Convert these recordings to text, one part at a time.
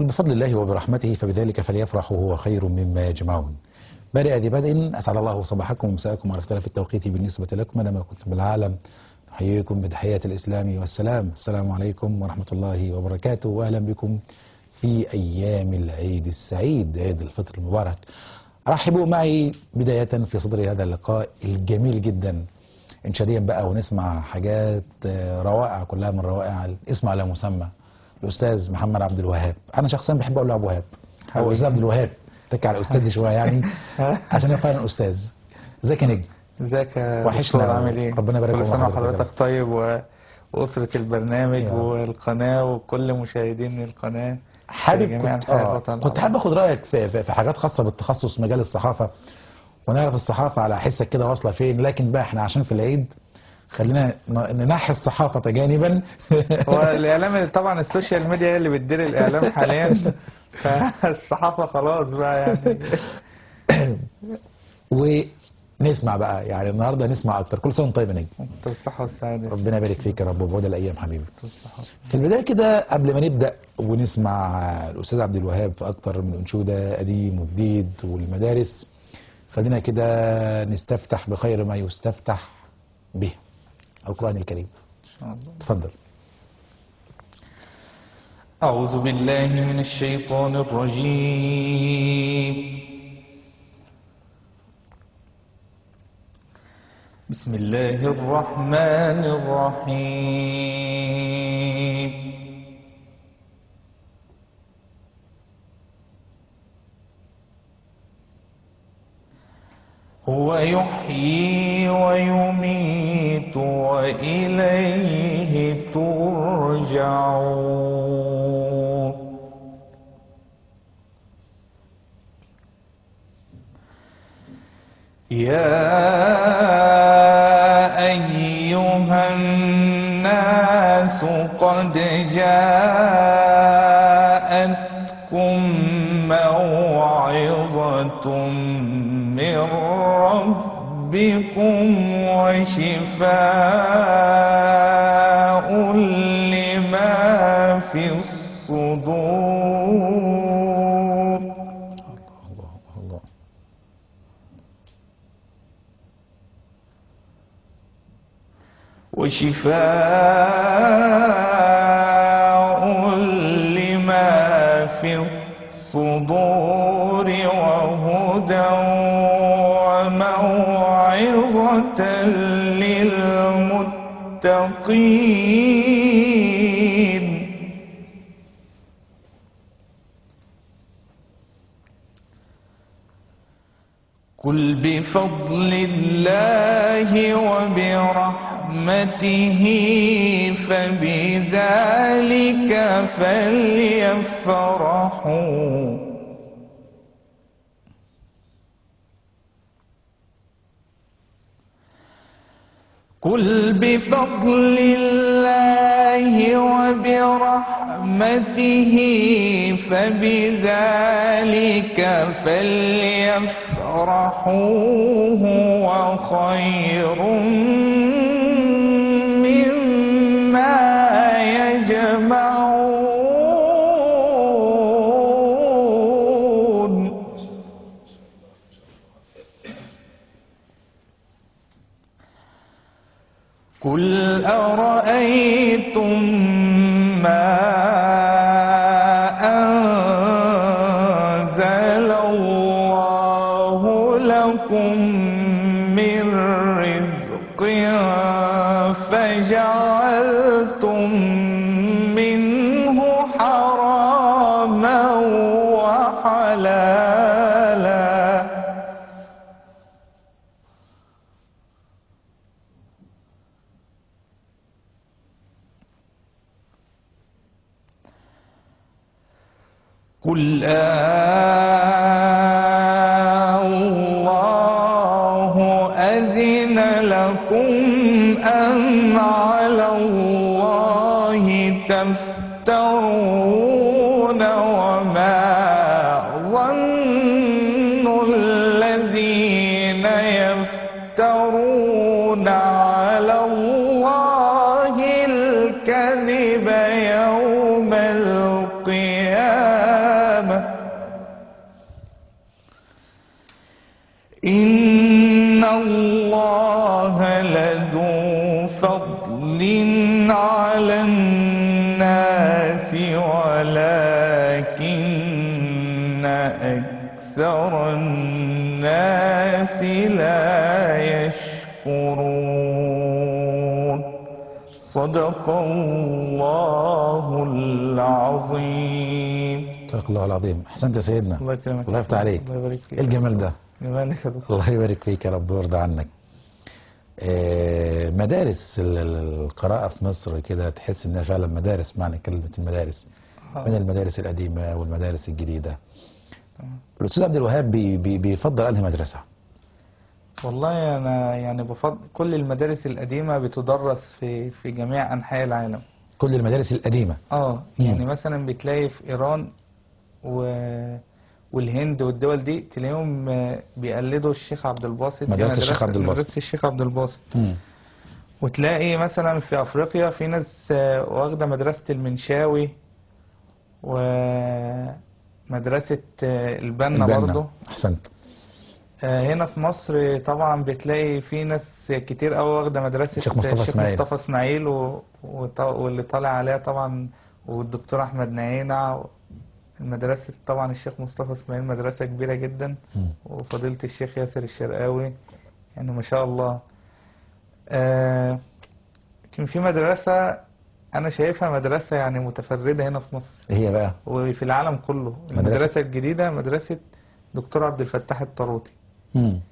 بفضل الله وبرحمته فبذلك فليفرحوا هو خير مما يجمعون بادئ ذي بدء أسعد الله صباحكم ومساءكم على اختلاف التوقيت بالنسبة لكم لما كنتم بالعالم نحييكم بتحية الإسلام والسلام السلام عليكم ورحمة الله وبركاته وأهلا بكم في أيام العيد السعيد عيد الفطر المبارك رحبوا معي بداية في صدر هذا اللقاء الجميل جدا انشاديا بقى ونسمع حاجات روائع كلها من روائع الاسم على مسمى الاستاذ محمد عبد الوهاب انا شخصيا بحب اقول له ابو وهاب او استاذ عبد الوهاب تك على الاستاذ دي شويه يعني عشان هو فعلا استاذ ازيك يا نجم ازيك يا وحشنا دكتور عامل ايه ربنا يبارك كل فيك سنه وحضرتك يا وحضرتك طيب و... واسره البرنامج يا رب. والقناه وكل مشاهدين القناه حابب جميعا كنت, حياة آه وطن كنت حابب اخد رايك في, في, في حاجات خاصه بالتخصص مجال الصحافه ونعرف الصحافه على حسك كده واصله فين لكن بقى احنا عشان في العيد خلينا ن- ننحي الصحافه جانبا هو الاعلام طبعا السوشيال ميديا هي اللي بتدير الاعلام حاليا فالصحافه خلاص بقى يعني ونسمع بقى يعني النهارده نسمع اكتر كل سنه وانت طيب يا نجم انت بالصحه والسعاده ربنا يبارك فيك يا رب وبعود الايام حبيبي انت بالصحه في البدايه كده قبل ما نبدا ونسمع الاستاذ عبد الوهاب في اكتر من انشوده قديم وجديد والمدارس خلينا كده نستفتح بخير ما يستفتح به القران الكريم ان شاء الله تفضل أعوذ بالله من الشيطان الرجيم بسم الله الرحمن الرحيم هو يحيي ويميت وإليه ترجعون يا أيها الناس قد جاءتكم موعظة من ربكم وشفاء لما في الصدور الله الله وشفاء لما في الصدور وهدى وموعظة للمتقين قل بفضل الله وبرحمته فبذلك فليفرحوا قل بفضل الله وبرحمته فبذلك فليفرحوا هو خير مما يجمعون قل أرأيتم ما أنزل الله لكم من رزق فجعلتم منه حراما وحلالا قل آه الله أذن لكم أم على الله تفترون وما ظن الذين يفترون على الله الكذب يوم القيامة إن الله لذو فضل على الناس ولكن أكثر الناس لا يشكرون صدق الله العظيم صدق الله العظيم احسنت يا سيدنا الله يكرمك الله يفتح عليك الله يبارك فيك ايه الجمال ده جمالك يا دكتور الله يبارك فيك يا رب ويرضى عنك آه، مدارس ال- ال- القراءة في مصر كده تحس انها فعلا مدارس معنى كلمة المدارس من المدارس القديمة والمدارس الجديدة الأستاذ عبد الوهاب بي بي بيفضل أنهي مدرسة؟ والله انا يعني بفضل كل المدارس القديمه بتدرس في في جميع انحاء العالم كل المدارس القديمة اه يعني مثلا بتلاقي في ايران و والهند والدول دي تلاقيهم آه، بيقلدوا الشيخ عبد الباسط دي مدرسة الشيخ مدرسة- عبد الباسط. مدرسة الشيخ عبد الباسط مم. وتلاقي مثلا في افريقيا في ناس آه، واخده مدرسة المنشاوي ومدرسة آه، البنا البنا. برضه أحسنت آه، هنا في مصر طبعا بتلاقي في ناس كتير قوي واخده مدرسه الشيخ مصطفى إسماعيل. مصطفى اسماعيل و... وط- واللي طالع عليها طبعا والدكتور احمد نعينع المدرسه طبعا الشيخ مصطفى اسماعيل مدرسه كبيره جدا مم. وفضيله الشيخ ياسر الشرقاوي يعني ما شاء الله آه، كان في مدرسه انا شايفها مدرسه يعني متفرده هنا في مصر إيه هي بقى؟ وفي العالم كله مدرسة؟ المدرسه الجديده مدرسه دكتور عبد الفتاح الطروطي مم.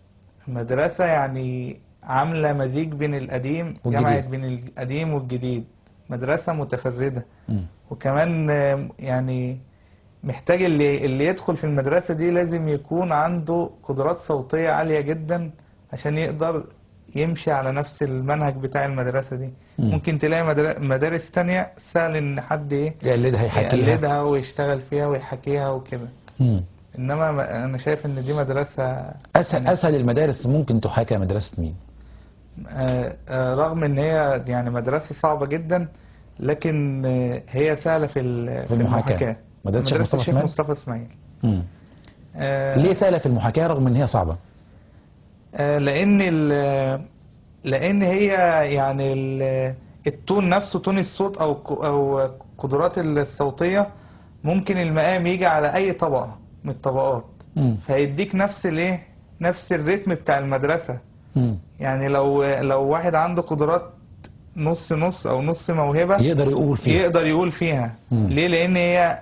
مدرسة يعني عاملة مزيج بين القديم والجديد. جمعت بين القديم والجديد مدرسة متفردة مم. وكمان آه، يعني محتاج اللي اللي يدخل في المدرسة دي لازم يكون عنده قدرات صوتية عالية جدا عشان يقدر يمشي على نفس المنهج بتاع المدرسة دي مم. ممكن تلاقي مدر- مدارس تانية سهل ان حد ايه يقلدها يحكيها يقلدها ويشتغل فيها ويحكيها وكده مم. انما ما- انا شايف ان دي مدرسة أسهل أسهل المدارس ممكن تحاكى مدرسة مين؟ آه، آه، رغم ان هي يعني مدرسة صعبة جدا لكن آه، هي سهلة في ال- في المحاكاة. مدرسة الشيخ مصطفى الشيخ إسماعيل؟ مصطفى اسماعيل مم. آه، ليه سهلة في المحاكاة رغم إن هي صعبة؟ آه، لان ال- لان هي يعني ال- التون نفسه تون الصوت او ك- او قدرات الصوتية ممكن المقام يجي على اي طبقة من الطبقات مم. فيديك نفس الايه نفس الريتم بتاع المدرسة مم. يعني لو لو واحد عنده قدرات نص نص او نص موهبة يقدر يقول فيها يقدر يقول فيها مم. ليه لان هي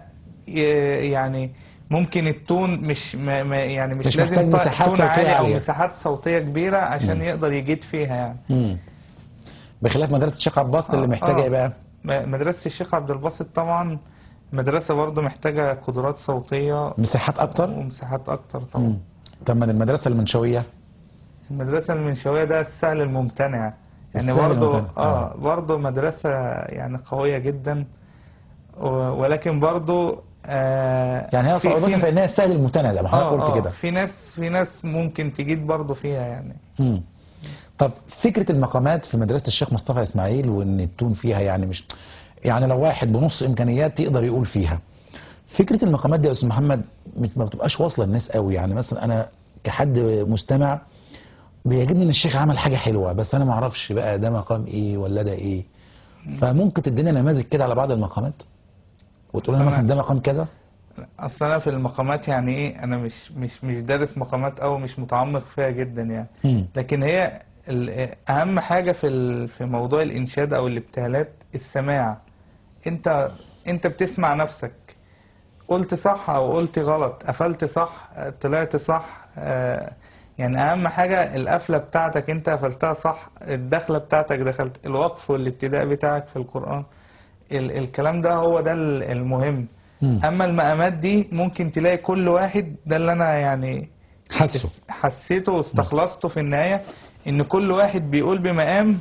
ي- يعني ممكن التون مش ما ما- يعني مش, مش لازم محتاج ط- مساحات تون صوتية عالي او عالية. مساحات صوتية كبيرة عشان مم. يقدر يجيد فيها يعني مم. بخلاف مدرسة الشيخ عباس اللي آه، محتاجة آه. ايه بقى؟ م- مدرسة الشيخ عبد الباسط طبعا مدرسة برضو محتاجة قدرات صوتية مساحات أكتر؟ ومساحات اكتر طبعا مم. طب من المدرسة المنشوية المدرسة المنشوية ده السهل الممتنع يعني السهل برضو الممتنع، اه آه. برضو مدرسة يعني قوية جدا و- ولكن برضو آه يعني هي في- صعوبتها في- في انها السهل الممتنع زي ما حضرتك اه قلت اه كده في ناس في ناس ممكن تجيد برضو فيها يعني مم. طب فكرة المقامات في مدرسة الشيخ مصطفى إسماعيل وإن التون فيها يعني مش يعني لو واحد بنص إمكانيات يقدر يقول فيها فكرة المقامات دي يا أستاذ محمد مش- ما بتبقاش واصلة للناس قوي يعني مثلا أنا كحد مستمع بيعجبني إن الشيخ عمل حاجة حلوة بس أنا ما أعرفش بقى ده مقام إيه ولا ده إيه فممكن تدينا نماذج كده على بعض المقامات وتقول لنا أنا- مثلا ده مقام كذا اصل انا في المقامات يعني ايه انا مش مش مش دارس مقامات او مش متعمق فيها جدا يعني مم. لكن هي ال- اهم حاجة في ال- في موضوع الانشاد او الابتهالات السماع انت انت بتسمع نفسك قلت صح او قلت غلط قفلت صح طلعت صح آه، يعني اهم حاجة القفلة بتاعتك انت قفلتها صح الدخلة بتاعتك دخلت الوقف والابتداء بتاعك في القرآن ال الكلام ده هو ده ال- المهم مم. اما المقامات دي ممكن تلاقي كل واحد ده اللي انا يعني حسه حسيته واستخلصته في النهاية ان كل واحد بيقول بمقام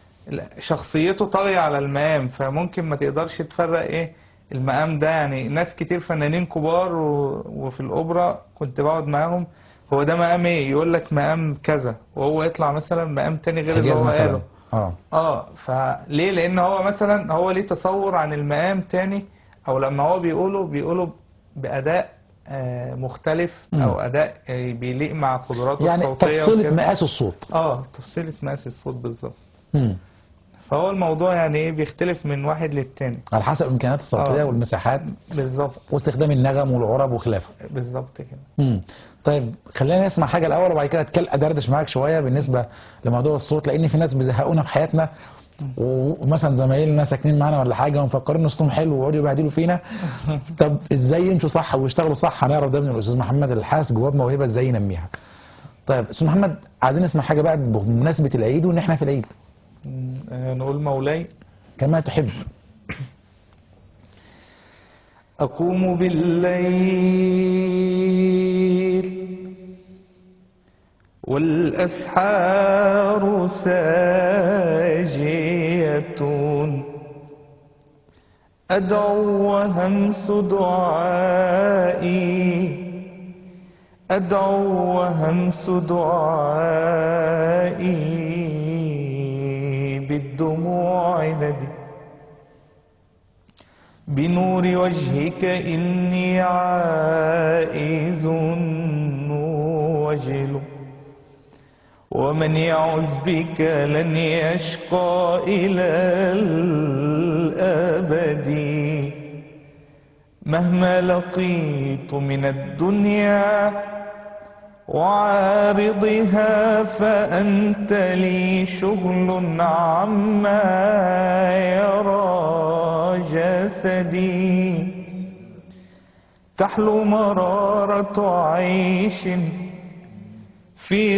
شخصيته طاغية على المقام فممكن ما تقدرش تفرق ايه المقام ده يعني ناس كتير فنانين كبار و... وفي الاوبرا كنت بقعد معاهم هو ده مقام ايه يقول لك مقام كذا وهو يطلع مثلا مقام تاني غير اللي حجاز هو مثلا قاله اه اه فليه لان هو مثلا هو ليه تصور عن المقام تاني او لما هو بيقوله بيقوله باداء آه، مختلف مم. او اداء آه، بيليق مع قدراته يعني الصوتيه تفصيلة وكده. مقاس الصوت اه تفصيلة مقاس الصوت بالظبط مم. فهو الموضوع يعني ايه بيختلف من واحد للتاني على حسب الامكانيات الصوتيه آه. والمساحات بالظبط واستخدام النغم والعرب وخلافه بالظبط كده مم. طيب خلينا نسمع حاجه الاول وبعد كده اتكلم ادردش معاك شويه بالنسبه لموضوع الصوت لان في ناس بيزهقونا في حياتنا و- ومثلا زمايلنا ساكنين معانا ولا حاجه ومفكرين صوتهم حلو ويقعدوا يبهدلوا فينا طب ازاي يمشوا صح ويشتغلوا صح هنعرف ده من الاستاذ محمد الحاس جواه موهبه ازاي ينميها طيب استاذ محمد عايزين نسمع حاجه بقى بمناسبه العيد وان احنا في العيد مم، آه، نقول مولاي كما تحب أقوم بالليل والأسحار ساجية أدعو وهمس دعائي أدعو وهمس دعائي بالدموع ندي بنور وجهك إني عائز وجل ومن يعز بك لن يشقى إلى الأبد مهما لقيت من الدنيا وعارضها فأنت لي شغل عما يرى جسدي تحلو مرارة عيش في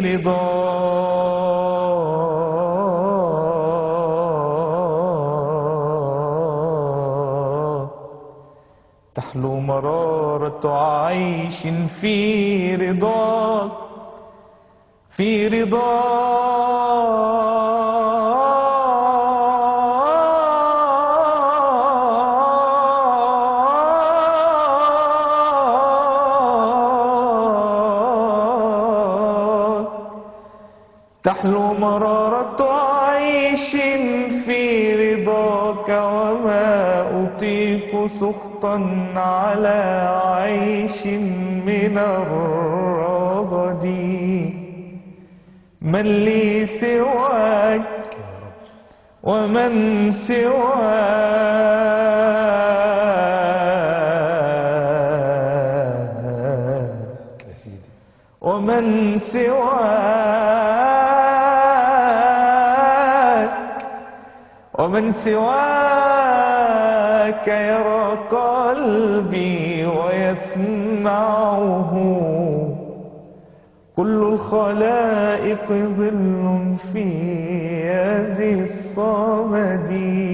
رضا تحلو مرارة عيش في رضاك في رضاك تحلو مرارة عيش في رضاك وما أطيق سخطا على عيش من الرغد من لي سواك ومن سواك يا سيدي ومن سواك ومن سواك يرى قلبي ويسمعه كل الخلائق ظل في يد الصمد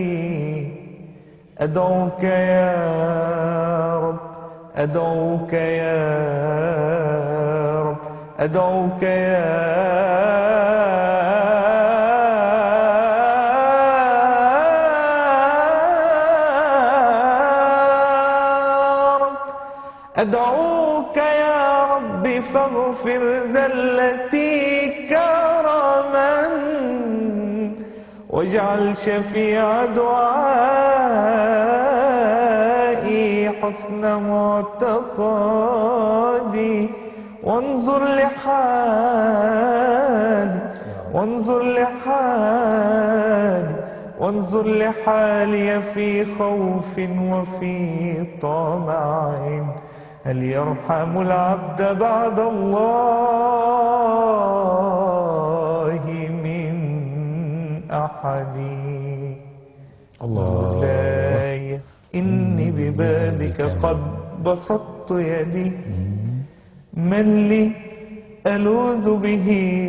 أدعوك يا رب أدعوك يا رب أدعوك يا رب أدعوك يا رب فاغفر ذلتي كرما واجعل شفيع دعائي حسن معتقدي وانظر لحالي وانظر لحالي وانظر لحالي في خوف وفي طمع هل يرحم العبد بعد الله من أحد الله مولاي إني ببابك قد بسطت يدي من لي ألوذ به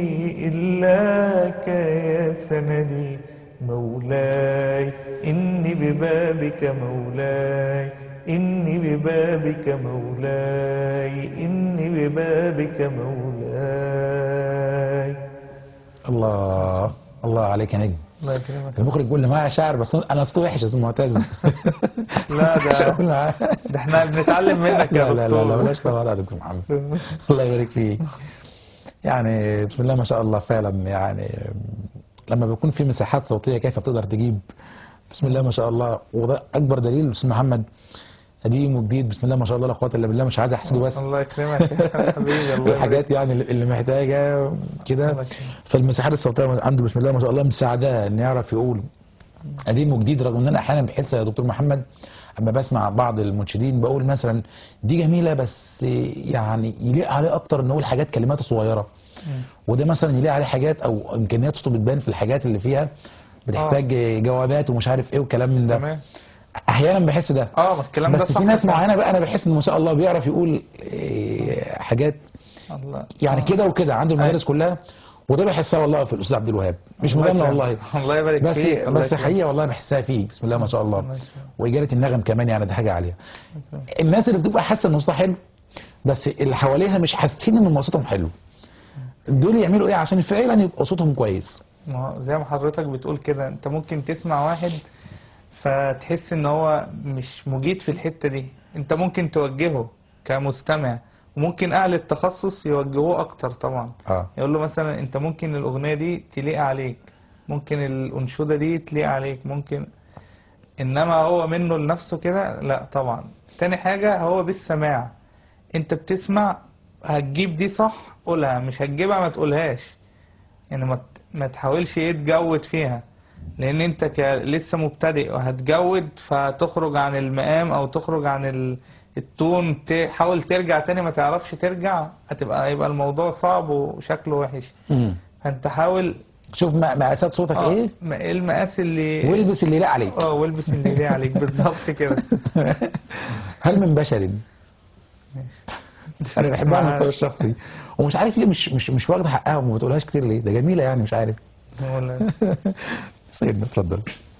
إلاك يا سندي مولاي إني ببابك مولاي إني ببابك مولاي إني ببابك مولاي الله الله عليك يا نجم الله يكرمك المخرج بيقول لي معايا شعر بس انا صوتي وحش يا استاذ معتز لا مش ده هقول معاه ده احنا بنتعلم منك يا لا لا لا لا دكتور بلاش طبعا يا دكتور محمد الله يبارك فيك يعني بسم الله ما شاء الله فعلا يعني لما بيكون في مساحات صوتيه كيف بتقدر تجيب بسم الله ما شاء الله وده اكبر دليل استاذ محمد قديم وجديد بسم الله ما شاء الله لا قوه الا بالله مش عايز احسده بس الله يكرمك يا حبيبي الله الحاجات يعني اللي محتاجه الله كده يكرمك. فالمساحات الصوتيه عنده بسم الله ما شاء الله مساعداه ان يعرف يقول قديم وجديد رغم ان انا احيانا بحس يا دكتور محمد اما بسمع بعض المنشدين بقول مثلا دي جميله بس يعني يليق عليه اكتر ان نقول حاجات كلمات صغيره مم. وده مثلا يليق عليه حاجات او امكانيات صوته بتبان في الحاجات اللي فيها بتحتاج جوابات ومش عارف ايه وكلام من ده تمام احيانا بحس ده اه الكلام ده بس صح في ناس فعلا. معينه بقى انا بحس ان ما شاء الله بيعرف يقول إيه، حاجات الله يعني آه. كده وكده عند المدارس كلها وده بحسها والله في الاستاذ عبد الوهاب مش الله مجامله يكرمك. والله الله يبارك بس فيك الله بس يكرمك. حقيقه والله بحسها فيه بسم الله ما شاء الله الله يكرمك. واجاله النغم كمان يعني ده حاجه عاليه الناس اللي بتبقى حاسه ان صوتها حلو بس اللي حواليها مش حاسين ان صوتهم حلو دول يعملوا ايه عشان فعلا يبقى صوتهم كويس ما هو زي ما حضرتك بتقول كده انت ممكن تسمع واحد فتحس ان هو مش مجيد في الحتة دي انت ممكن توجهه كمستمع وممكن اهل التخصص يوجهوه اكتر طبعا اه يقول له مثلا انت ممكن الاغنية دي تليق عليك ممكن الانشودة دي تليق عليك ممكن انما هو منه لنفسه كده لا طبعا تاني حاجة هو بالسماع انت بتسمع هتجيب دي صح قولها مش هتجيبها ما تقولهاش يعني ما ت- ما تحاولش ايه تجود فيها لان انت ك... لسه مبتدئ وهتجود فتخرج عن المقام او تخرج عن ال... التون تحاول ترجع تاني ما تعرفش ترجع هتبقى يبقى الموضوع صعب وشكله وحش امم فانت حاول شوف م- مقاسات صوتك اه ايه ما- ايه المقاس اللي والبس اللي يلاقي عليك اه والبس اللي يليق عليك بالظبط كده هل من بشر انا بحبها على مع- المستوى الشخصي ومش عارف ليه مش مش مش واخده حقها وما بتقولهاش كتير ليه ده جميله يعني مش عارف ولا- سيدنا اتفضل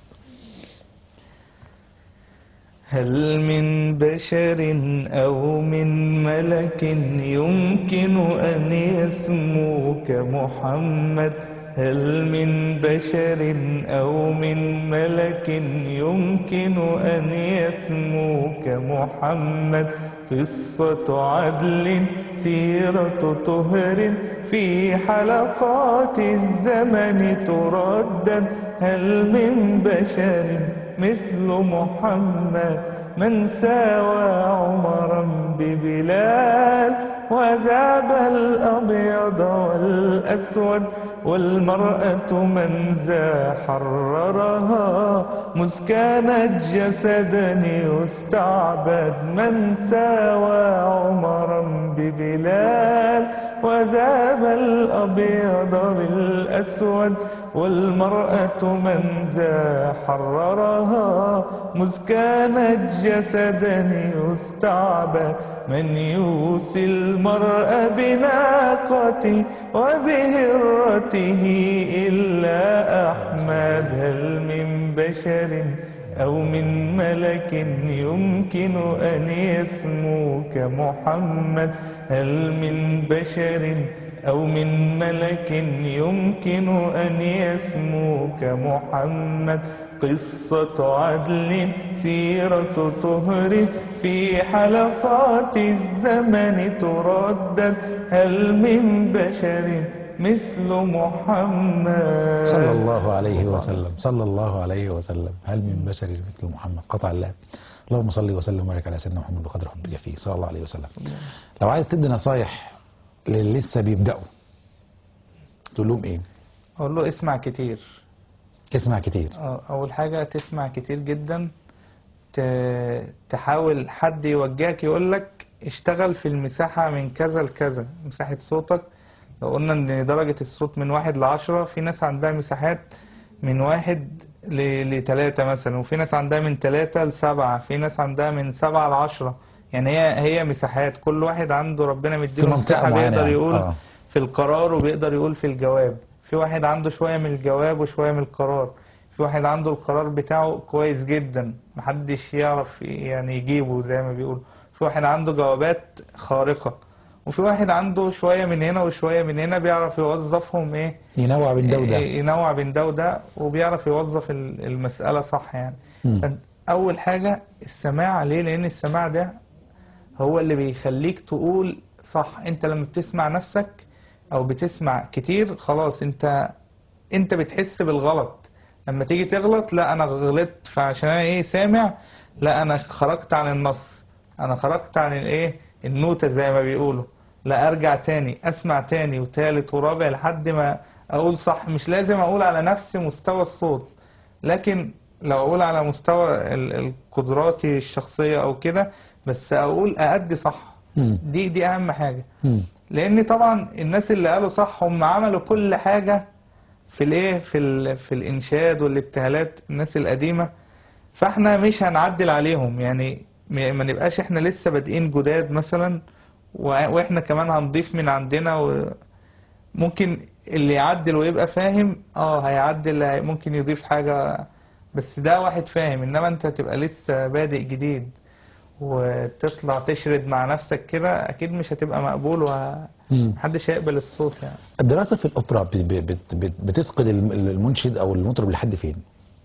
هل من بشر أو من ملك يمكن أن يسموك محمد هل من بشر أو من ملك يمكن أن يسموك محمد قصة عدل سيرة طهر في حلقات الزمن تردد هل من بشر مثل محمد من ساوى عمرا ببلال وذاب الأبيض والأسود والمرأة من ذا حررها مذ كانت جسدا يستعبد من ساوى عمرا ببلال وذاب الأبيض بالأسود والمرأة من ذا حررها مذ كانت جسدا يستعبد من يوصي المرء بناقته وبهرته إلا أحمد هل من بشر أو من ملك يمكن أن يسموك محمد هل من بشر أو من ملك يمكن أن يسموك محمد قصة عدل سيرة طهر في حلقات الزمن تردد هل من بشر مثل محمد صلى الله عليه وسلم صلى الله عليه وسلم هل من بشر مثل محمد قطع الله اللهم صل وسلم وبارك على سيدنا محمد بقدر حبك فيه صلى الله عليه وسلم لو عايز تدي نصايح للي لسه بيبداوا تقول لهم ايه أقول له اسمع كتير اسمع كتير آه، أول حاجة تسمع كتير جدا ت- تحاول حد يوجهك يقول لك اشتغل في المساحة من كذا لكذا مساحة صوتك لو قلنا ان درجة الصوت من واحد لعشرة في ناس عندها مساحات من واحد ل- لتلاتة مثلا وفي ناس عندها من تلاتة لسبعة في ناس عندها من سبعة لعشرة يعني هي هي مساحات كل واحد عنده ربنا في مديله منطقة مساحة معينة بيقدر يعني. يقول آه. في القرار وبيقدر يقول في الجواب في واحد عنده شوية من الجواب وشوية من القرار في واحد عنده القرار بتاعه كويس جدا محدش يعرف يعني يجيبه زي ما بيقول في واحد عنده جوابات خارقة وفي واحد عنده شوية من هنا وشوية من هنا بيعرف يوظفهم ايه ينوع بين ده وده ينوع بين ده وده وبيعرف يوظف ال- المسألة صح يعني مم. فأنت أول حاجة السماع ليه لأن السماع ده هو اللي بيخليك تقول صح انت لما بتسمع نفسك او بتسمع كتير خلاص انت انت بتحس بالغلط لما تيجي تغلط لا انا غلطت فعشان انا ايه سامع لا انا خرجت عن النص انا خرجت عن الايه النوتة زي ما بيقولوا لا ارجع تاني اسمع تاني وتالت ورابع لحد ما اقول صح مش لازم اقول على نفس مستوى الصوت لكن لو اقول على مستوى ال- القدرات الشخصية او كده بس اقول اادي صح مم. دي دي اهم حاجة مم. لان طبعا الناس اللي قالوا صح هم عملوا كل حاجة في الايه في ال في الانشاد والابتهالات الناس القديمة فاحنا مش هنعدل عليهم يعني م- ما نبقاش احنا لسه بادئين جداد مثلا و- واحنا كمان هنضيف من عندنا وممكن اللي يعدل ويبقى فاهم اه هيعدل هي- ممكن يضيف حاجة بس ده واحد فاهم انما انت تبقى لسه بادئ جديد وتطلع تشرد مع نفسك كده اكيد مش هتبقى مقبول مم. ومحدش هيقبل الصوت يعني الدراسة في الأوبرا بت- بت- بت- بتثقل الم- المنشد أو المطرب لحد فين؟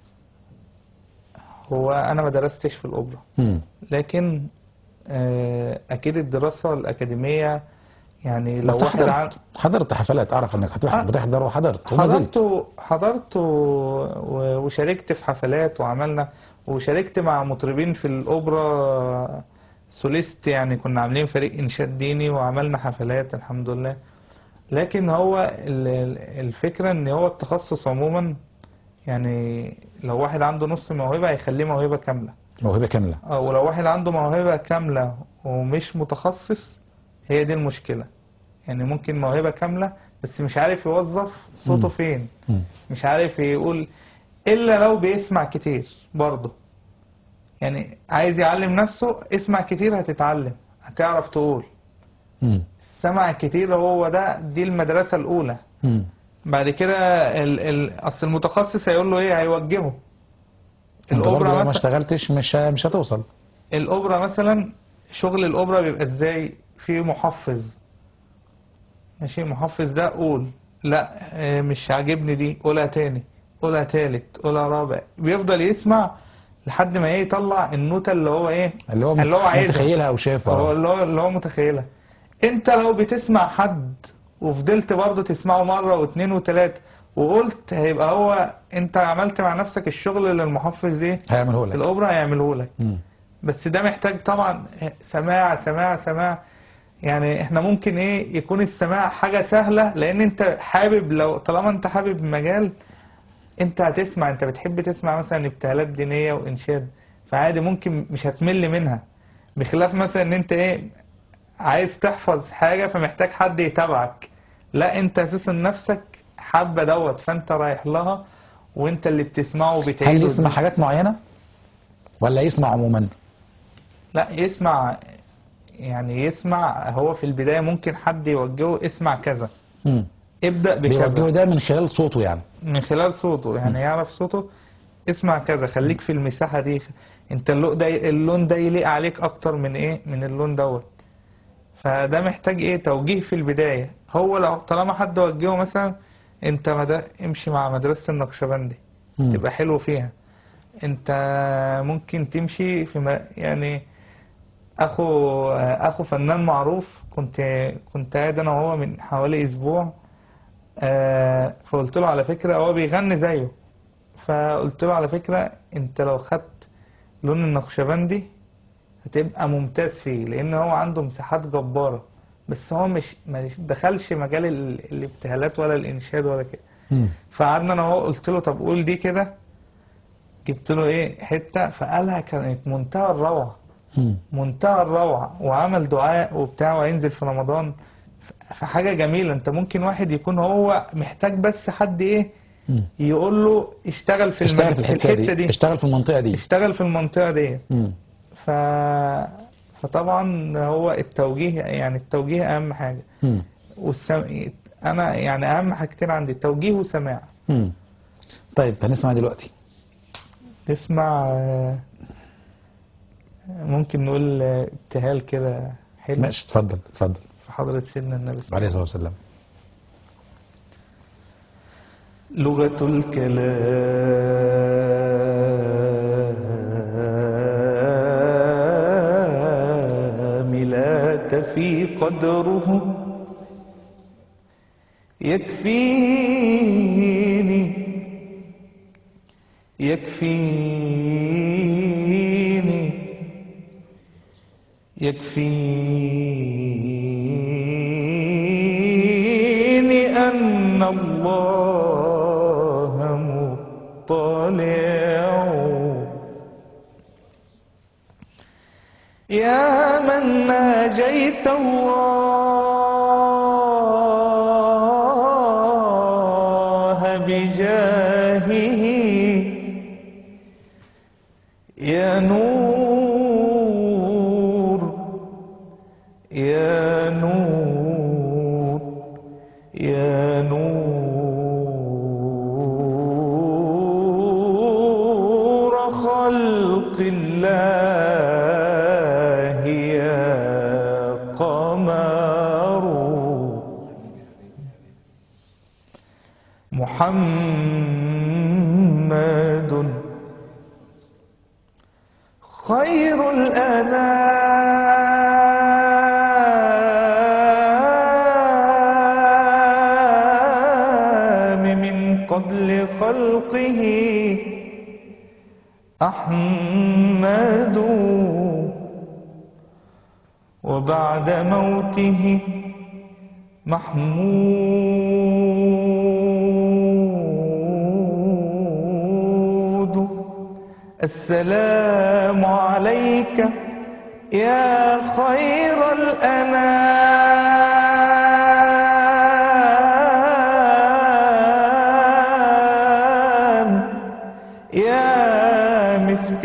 هو انا ما درستش في الاوبرا مم. لكن آه، اكيد الدراسة الاكاديمية يعني لو بس واحد عن... حضرت حضرت حفلات أعرف إنك هتروح آه. بتحضر وحضرت وما زلت حضرت حضرت و- وشاركت في حفلات وعملنا وشاركت مع مطربين في الأوبرا سوليست يعني كنا عاملين فريق إنشاد ديني وعملنا حفلات الحمد لله لكن هو ال- ال- الفكرة إن هو التخصص عموما يعني لو واحد عنده نص موهبة هيخليه موهبة كاملة موهبة كاملة آه، ولو واحد عنده موهبة كاملة ومش متخصص هي دي المشكلة يعني ممكن موهبة كاملة بس مش عارف يوظف صوته مم. فين مم. مش عارف يقول إلا لو بيسمع كتير برضه يعني عايز يعلم نفسه اسمع كتير هتتعلم هتعرف تقول مم. السمع كتير هو ده دي المدرسة الأولى مم. بعد كده ال ال أصل المتخصص هيقول له إيه هيوجهه أنت برضه لو ما مثلا اشتغلتش مش مش هتوصل الأوبرا مثلا شغل الأوبرا بيبقى ازاي في محفظ ماشي محفظ ده قول لا آه، مش عاجبني دي قولها تاني قولها تالت قولها رابع بيفضل يسمع لحد ما ايه يطلع النوتة اللي هو ايه اللي هو, اللي هو عايزها متخيلها أو هو شايفها اللي هو اللي هو متخيلها انت لو بتسمع حد وفضلت برضه تسمعه مرة واثنين وثلاثة وقلت هيبقى هو انت عملت مع نفسك الشغل اللي المحفظ دي هيعمله في لك الأوبرا هيعمله لك مم. بس ده محتاج طبعا سماع سماع سماع يعني احنا ممكن ايه يكون السماع حاجة سهلة لان انت حابب لو طالما انت حابب مجال انت هتسمع انت بتحب تسمع مثلا ابتهالات دينية وانشاد فعادي ممكن مش هتمل منها بخلاف مثلا ان انت ايه عايز تحفظ حاجة فمحتاج حد يتابعك لا انت اساسا نفسك حابة دوت فانت رايح لها وانت اللي بتسمعه هل وبتعيده يسمع حاجات معينة ولا يسمع عموما لا يسمع يعني يسمع هو في البداية ممكن حد يوجهه اسمع كذا مم. ابدأ بيوجهه بكذا ده من خلال صوته يعني من خلال صوته يعني يعرف صوته اسمع كذا خليك في المساحة دي انت اللون ده اللون ده يليق عليك اكتر من ايه من اللون دوت فده محتاج ايه توجيه في البداية هو لو طالما حد وجهه مثلا انت مد... امشي مع مدرسة النقشبندي مم. تبقى حلو فيها انت ممكن تمشي في م... يعني اخو اخو فنان معروف كنت كنت قاعد انا وهو من حوالي اسبوع آه، فقلت له على فكرة هو بيغني زيه فقلت له على فكرة انت لو خدت لون النقشبندي هتبقى ممتاز فيه لان هو عنده مساحات جبارة بس هو مش ما دخلش مجال ال- الابتهالات ولا الانشاد ولا كده مم. فقعدنا انا وهو قلت له طب قول دي كده جبت له ايه حتة فقالها كانت منتهى الروعة مم. منتهى الروعة وعمل دعاء وبتاع وهينزل في رمضان فحاجة جميلة انت ممكن واحد يكون هو محتاج بس حد ايه مم. يقول له اشتغل في, اشتغل المج... في الحتة, دي. دي اشتغل في المنطقة دي اشتغل في المنطقة دي مم. ف... فطبعا هو التوجيه يعني التوجيه اهم حاجة مم. والسم... انا يعني اهم حاجتين عندي التوجيه وسماع مم. طيب هنسمع دلوقتي نسمع آه، ممكن نقول آه، ابتهال كده حلو ماشي اتفضل اتفضل في حضرة سيدنا النبي صلى الله عليه الصلاة والسلام لغة الكلام لا تفي قدره يكفيني يكفيني يكفيني أن الله مطلع يا من ناجيت الله بجاهه يا نور يا نور يا نور خلق الله يا قمر محمد خير الأنام من قبل خلقه أحمد وبعد موته محمود السلام عليك يا خير الأنام يا مسك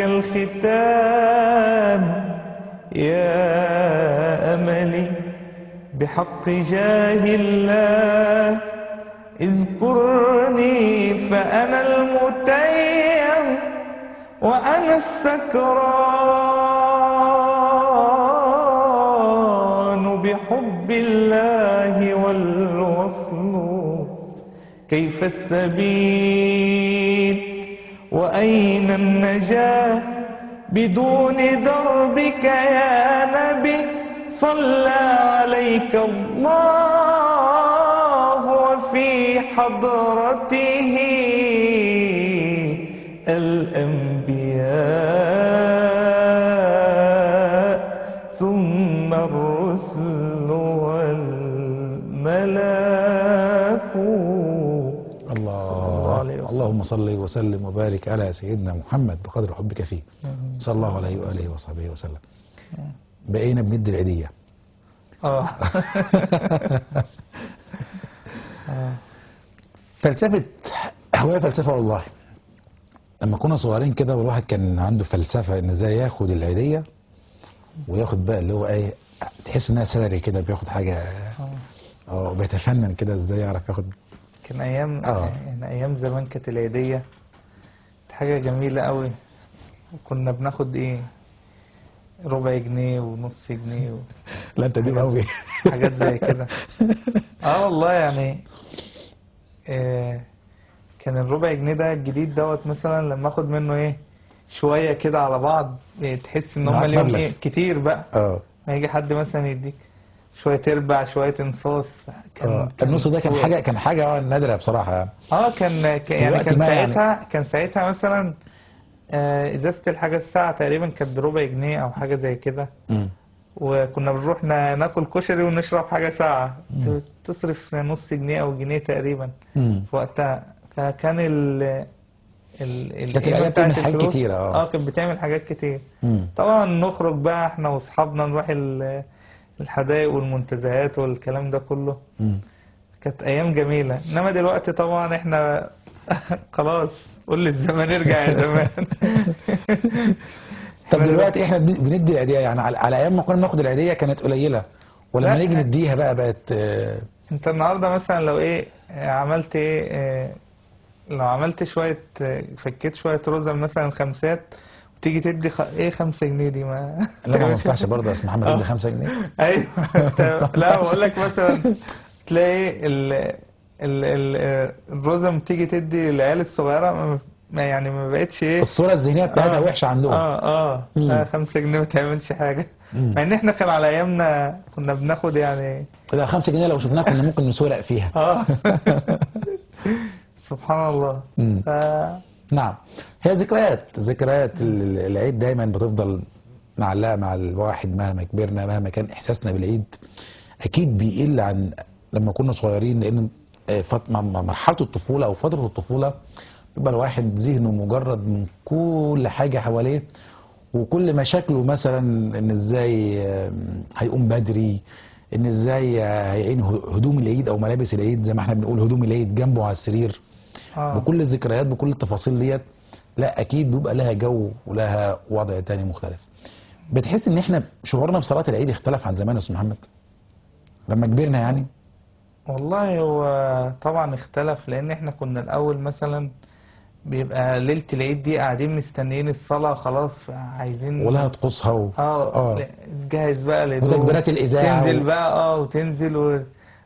الختام يا أملي بحق جاه الله اذكرني فأنا المتيم وأنا السكران بحب الله والوصل كيف السبيل وأين النجاة بدون دربك يا نبي صلى عليك الله وفي حضرته الأنبياء ثم الرسل والملاك الله عليه الله وسلم. اللهم صل وسلم وبارك على سيدنا محمد بقدر حبك فيه صلى الله عليه وآله وصحبه وسلم بقينا بندي العيدية اه فلسفة هواية فلسفة والله لما كنا صغيرين كده والواحد كان عنده فلسفة ان ازاي ياخد العيدية وياخد بقى اللي هو ايه تحس انها سالري كده بياخد حاجة اه بيتفنن كده ازاي يعرف ياخد كان ايام آه. يعني ايام زمان كانت العيديه كانت حاجه جميله قوي وكنا بناخد ايه ربع جنيه ونص جنيه و... لا انت دي قوي حاجات زي كده اه والله يعني آه كان الربع جنيه ده الجديد دوت مثلا لما اخد منه ايه شويه كده على بعض إيه تحس ان هم معاك ليهم مبلغ. ايه كتير بقى اه ما يجي حد مثلا يديك شويه تربع شويه انصاص آه. النص ده كان حاجة كان حاجة نادرة بصراحة يعني اه كان ك- يعني الوقت كان ما يعني. ساعتها كان ساعتها مثلا آه، ازازه الحاجه الساعه تقريبا كانت بربع جنيه او حاجه زي كده مم. وكنا بنروح نا- ناكل كشري ونشرب حاجه ساعه مم. تصرف نص جنيه او جنيه تقريبا مم. في وقتها فكان ال ال ال- كانت القيمة الأيام بتاعت بتعمل حاجات الفلوس- كتيرة، آه. اه كانت بتعمل حاجات كتير مم. طبعا نخرج بقى احنا واصحابنا نروح ال- الحدائق والمنتزهات والكلام ده كله مم. كانت ايام جميله انما دلوقتي طبعا احنا خلاص قول لي الزمن ارجع يا زمان طب إحنا دلوقتي احنا بن- بندي العيدية يعني على, على ايام ما كنا بناخد العيدية كانت قليلة ولما لا. نيجي نديها بقى بقت آه، انت النهارده مثلا لو ايه آه، عملت ايه آه، لو عملت شويه آه، فكيت شويه رزم مثلا خمسات وتيجي تدي خ... ايه خمسة جنيه دي ما لا ما ينفعش برضه يا اسم محمد آه. ادي 5 جنيه ايوه أنت- لا بقول لك مثلا تلاقي ال ال ال الرزم تيجي تدي للعيال الصغيره ما- ما يعني ما بقتش ايه الصورة الذهنية بتاعتها آه. وحشة عندهم اه اه مم. آه، خمسة جنيه ما تعملش حاجة مم. مع ان احنا كان على ايامنا كنا بناخد يعني ده 5 جنيه لو شفناها كنا ممكن نسرق فيها اه سبحان الله مم. ف... نعم هي ذكريات ذكريات ال- ال- العيد دايما بتفضل معلقه مع الواحد مهما كبرنا مهما كان احساسنا بالعيد اكيد بيقل عن لما كنا صغيرين لان آه، فت- م- م- مرحله الطفوله او فتره الطفوله بيبقى الواحد ذهنه مجرد من كل حاجه حواليه وكل مشاكله مثلا ان ازاي آم، هيقوم بدري ان ازاي آه، هيعين هدوم العيد او ملابس العيد زي ما احنا بنقول هدوم العيد جنبه على السرير اه بكل الذكريات بكل التفاصيل ديت لا اكيد بيبقى لها جو ولها وضع تاني مختلف بتحس ان احنا شعورنا بصلاه العيد اختلف عن زمان يا استاذ محمد لما كبرنا يعني والله هو طبعا اختلف لان احنا كنا الاول مثلا بيبقى ليلة العيد دي قاعدين مستنيين الصلاة خلاص عايزين ولها طقوسها و... اه آه. لا، تجهز بقى للهدوم. وتكبيرات الإذاعة تنزل و- بقى اه وتنزل و...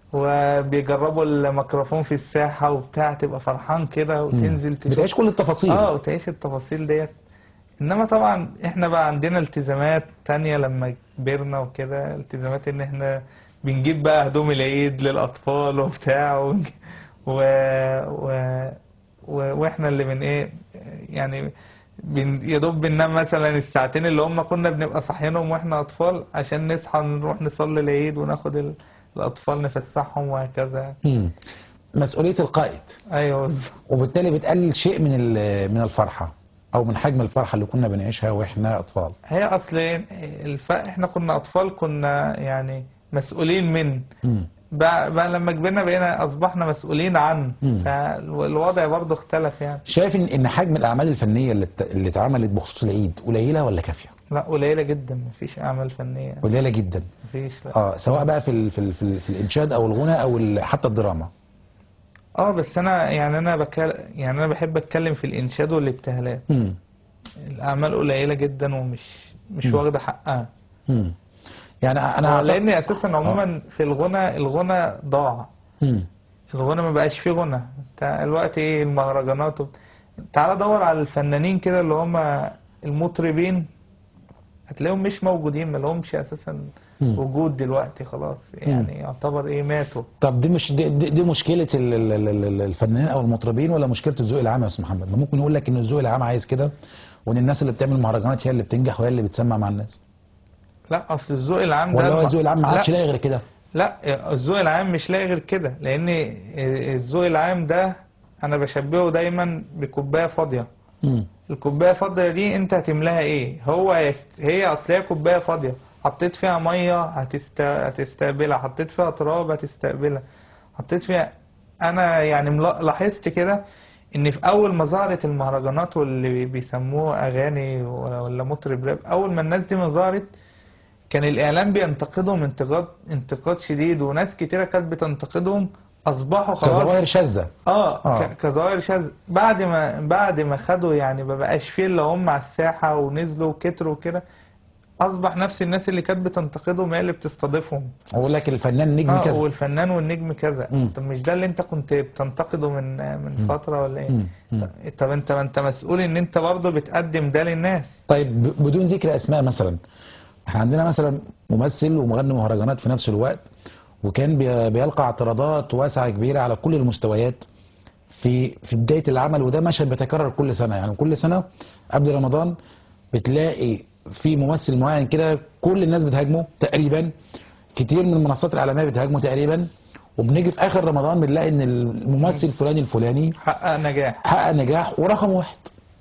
وبيجربوا الميكروفون في الساحة وبتاع تبقى فرحان كده وتنزل تشوف بتعيش كل التفاصيل اه وتعيش التفاصيل ديت انما طبعا احنا بقى عندنا التزامات تانية لما كبرنا وكده التزامات ان احنا بنجيب بقى هدوم العيد للاطفال وبتاع و... و... و... و... واحنا اللي من ايه يعني بن... يا دوب بننام مثلا الساعتين اللي هم كنا بنبقى صاحيينهم واحنا اطفال عشان نصحى نروح نصلي العيد وناخد ال... الاطفال نفسحهم وهكذا مم. مسؤوليه القائد ايوه بالظبط. وبالتالي بتقلل شيء من ال- من الفرحه او من حجم الفرحه اللي كنا بنعيشها واحنا اطفال هي اصل الف... احنا كنا اطفال كنا يعني مسؤولين من مم. بقى, بقى لما كبرنا بقينا اصبحنا مسؤولين عن مم. فالوضع برضه اختلف يعني شايف ان ان حجم الاعمال الفنيه اللي ات- اللي اتعملت بخصوص العيد قليله ولا كافيه لا قليله جدا مفيش اعمال فنيه قليله جدا مفيش لا اه سواء بقى في ال في ال في, ال في الانشاد او الغنى او ال- حتى الدراما اه بس انا يعني انا بكال... يعني انا بحب اتكلم في الانشاد والابتهالات مم. الاعمال قليله جدا ومش مش مم. واخده حقها مم. يعني انا آه، أعتقد- لان اساسا عموما في الغنى الغنى ضاع مم. الغنى ما بقاش فيه غنى انت الوقت ايه المهرجانات وب... تعال دور على الفنانين كده اللي هم المطربين هتلاقيهم مش موجودين ما لهمش اساسا مم. وجود دلوقتي خلاص يعني يعتبر ايه ماتوا طب دي مش دي, دي, دي مشكله ال- ال- ال- ال- الفنانين او المطربين ولا مشكله الذوق العام يا استاذ محمد؟ ما ممكن يقول لك ان الذوق العام عايز كده وان الناس اللي بتعمل مهرجانات هي اللي بتنجح وهي اللي بتسمع مع الناس لا اصل الذوق العام ده ولا هو الم- الذوق العام ما عادش لا, لاقي غير كده لا الذوق العام مش لاقي غير كده لان الذوق العام ده انا بشبهه دايما بكوبايه فاضيه مم. الكوبايه الفاضيه دي انت هتملاها ايه هو يست... هي اصل هي كوبايه فاضيه حطيت فيها ميه هتست... هتستقبلها حطيت فيها تراب هتستقبلها حطيت فيها انا يعني ملا- لاحظت كده ان في اول ما ظهرت المهرجانات واللي بيسموه اغاني ولا مطرب راب اول ما الناس دي ما ظهرت كان الاعلام بينتقدهم انتقاد انتقاد شديد وناس كتيره كانت بتنتقدهم اصبحوا خلاص كظواهر شاذه اه, آه. ك- كظواهر شاذ بعد ما بعد ما خدوا يعني ما بقاش فيه الا هم على الساحه ونزلوا وكتروا وكده اصبح نفس الناس اللي كانت بتنتقدهم هي اللي بتستضيفهم اقول لك الفنان نجم اه كذا والفنان والنجم كذا مم. طب مش ده اللي انت كنت بتنتقده من من فتره ولا ايه مم. مم. طب- طب انت ما انت مسؤول ان انت برضه بتقدم ده للناس طيب ب- بدون ذكر اسماء مثلا احنا عندنا مثلا ممثل ومغني مهرجانات في نفس الوقت وكان بي- بيلقى اعتراضات واسعه كبيره على كل المستويات في في بدايه العمل وده مشهد بيتكرر كل سنه يعني كل سنه قبل رمضان بتلاقي في ممثل معين كده كل الناس بتهاجمه تقريبا كتير من المنصات الاعلاميه بتهاجمه تقريبا وبنيجي في اخر رمضان بنلاقي ان الممثل الفلاني الفلاني حقق نجاح حقق نجاح ورقم واحد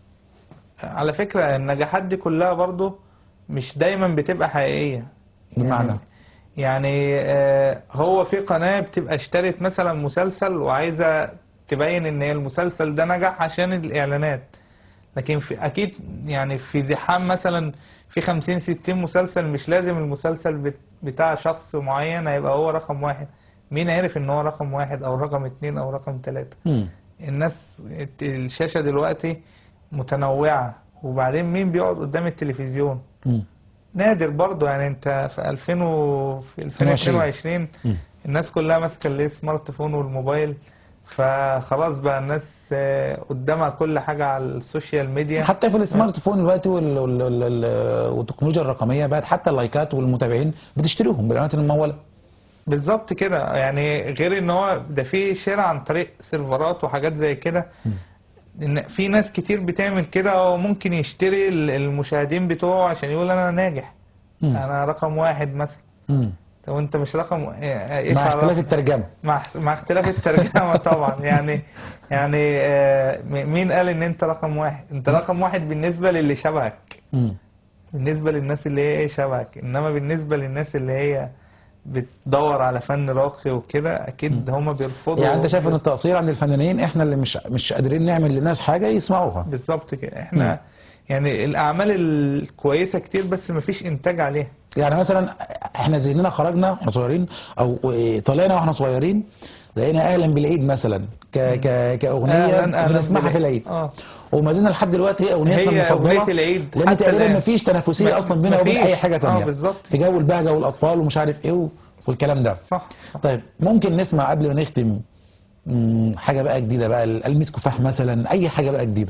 على فكرة النجاحات دي كلها برضو مش دايما بتبقى حقيقية بمعنى؟ يعني, يعني آه، هو في قناة بتبقى اشترت مثلا مسلسل وعايزة تبين ان هي المسلسل ده نجح عشان الاعلانات لكن في اكيد يعني في زحام مثلا في 50 60 مسلسل مش لازم المسلسل بت- بتاع شخص معين هيبقى هو رقم واحد مين عرف ان هو رقم واحد او رقم اتنين او رقم تلاتة مم. الناس الشاشة دلوقتي متنوعة وبعدين مين بيقعد قدام التلفزيون مم. نادر برضه يعني انت في 2000 و في 2022 مم. الناس كلها ماسكة السمارت فون والموبايل فخلاص بقى الناس آه، قدامها كل حاجة على السوشيال ميديا حتى في السمارت فون دلوقتي وال- وال- وال- وال- والتكنولوجيا الرقميه بقت حتى اللايكات والمتابعين بتشتريهم بالاعلانات المموله بالظبط كده يعني غير ان هو ده في شراء عن طريق سيرفرات وحاجات زي كده ان في ناس كتير بتعمل كده وممكن يشتري ال- المشاهدين بتوعه عشان يقول انا ناجح مم. انا رقم واحد مثلا مم. طب انت مش رقم ايش مع اختلاف عرفك؟ الترجمة مع مع اختلاف الترجمة طبعا يعني يعني آه، م- مين قال ان انت رقم واحد انت رقم واحد بالنسبة للي شبهك مم. بالنسبة للناس اللي هي ايه شبهك انما بالنسبة للناس اللي هي بتدور على فن راقي وكده اكيد هما بيرفضوا يعني انت شايف ان التقصير عند الفنانين احنا اللي مش مش قادرين نعمل للناس حاجة يسمعوها بالظبط كده احنا يعني الاعمال الكويسة كتير بس مفيش انتاج عليها يعني مثلا احنا ذهننا خرجنا واحنا صغيرين او إيه، طلعنا واحنا صغيرين لقينا اهلا بالعيد مثلا ك ك كاغنيه أهلاً أهلاً بنسمعها في العيد اه وما زلنا لحد دلوقتي هي اغنيتنا هي المفضله أغنية العيد لان حتى تقريبا الآن. ما فيش تنافسيه ما- اصلا بينها وبين مفيش. اي حاجه آه، تانية بالظبط. في جو البهجه والاطفال ومش عارف ايه و- والكلام ده صح صح. طيب ممكن نسمع قبل ما نختم مم، حاجه بقى جديده بقى المس كفاح مثلا اي حاجه بقى جديده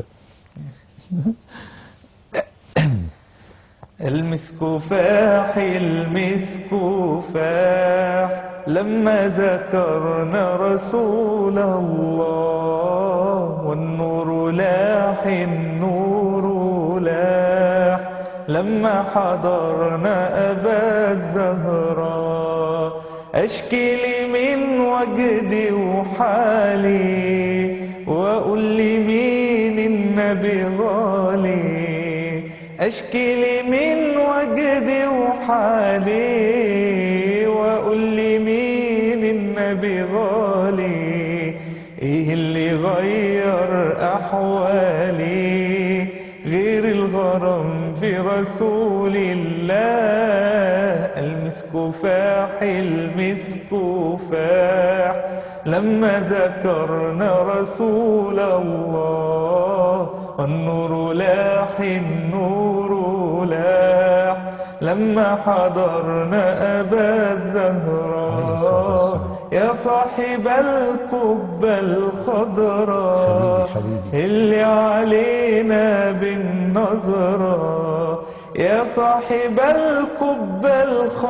المسك فاح المسك فاح لما ذكرنا رسول الله والنور لاح النور لاح لما حضرنا أبا الزهراء أشكي لي من وجدي وحالي وأقول لي مين النبي غالي أشكي لي من وجدي وحالي وأقول لي مين النبي غالي إيه اللي غير أحوالي غير الغرام في رسول الله المسك فاح المسك فاح لما ذكرنا رسول الله والنور لاح النور لاح لما حضرنا أبا عليه الصلاة الزهراء والسلام. يا صاحب القبة الخضراء حبيبي، حبيبي. اللي علينا بالنظرة يا صاحب القبة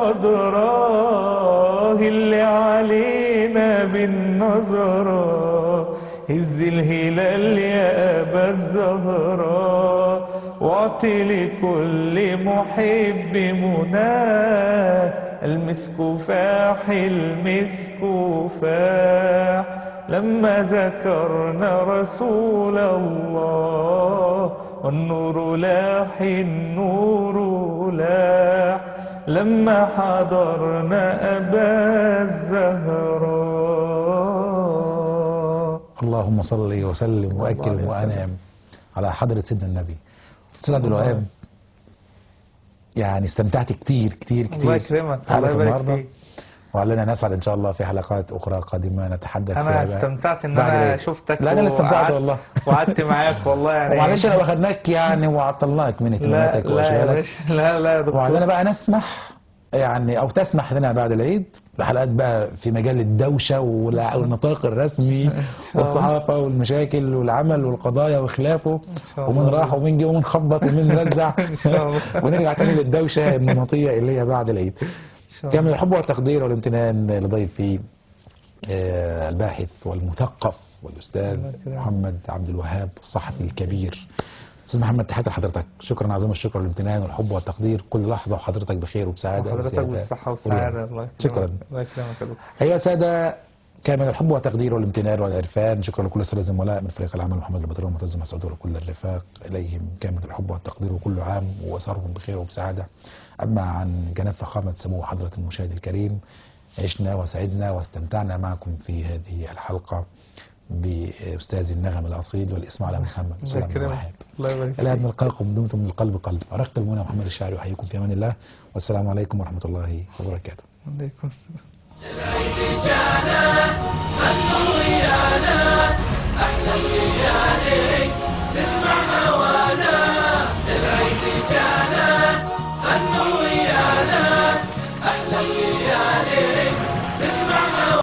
الخضراء اللي علينا بالنظرة هز الهلال يا أبا الزهراء واعطي لكل محب مناه المسك فاح المسك فاح لما ذكرنا رسول الله والنور لاح النور لاح لما حضرنا أبا الزهراء اللهم صل وسلم الله واكرم عليه وانعم على حضره سيدنا النبي استاذ عبد الوهاب يعني استمتعت كتير كتير كتير الله يكرمك الله حلقة يبارك النهارده فيك وعلينا نسعد ان شاء الله في حلقات اخرى قادمه نتحدث فيها انا بقى استمتعت ان بعد انا العيد. شفتك لا انا اللي استمتعت وقعدت- والله وقعدت معاك والله يعني ومعلش لو اخدناك يعني وعطلناك من لا اهتماماتك لا يا واشغالك باشا لا لا يا دكتور وعلينا بقى نسمح يعني او تسمح لنا بعد العيد بحلقات بقى في مجال الدوشه والع- والنطاق الرسمي شاء الله. والصحافه والمشاكل والعمل والقضايا وخلافه شاء ومن الله. راح ومن جه ومن خبط ومن رزع إن شاء الله. ونرجع تاني للدوشه النمطيه اللي هي بعد العيد إن شاء كامل الله. الحب والتقدير والامتنان لضيفي آه، الباحث والمثقف والاستاذ الله يكرمك. محمد عبد الوهاب الصحفي الكبير استاذ محمد تحياتي لحضرتك شكرا عظيم الشكر والامتنان والحب والتقدير كل لحظه وحضرتك بخير وبسعاده حضرتك وزيادة بالصحة ورياضة. والسعادة الله يكرمك شكرا الله يكرمك يا دكتور أيها السادة كامل الحب والتقدير والامتنان والعرفان شكرا لكل السادة الزملاء من فريق العمل محمد البطري ومعتز مسعود وكل الرفاق إليهم كامل الحب والتقدير وكل عام وأسرهم بخير وبسعادة أما عن جناب فخامة سمو حضرة المشاهد الكريم عشنا وسعدنا واستمتعنا معكم في هذه الحلقة بأستاذ النغم الأصيل والاسم على مسمى الله أستاذ عبد يكرمك الوهاب الله يبارك إلى أن فيك نلقاكم دمتم من القلب قلب أرق المنى محمد الشاعر يحييكم في أمان الله والسلام عليكم ورحمة الله وبركاته عليكم السلام العيد جانا غنوا ويانا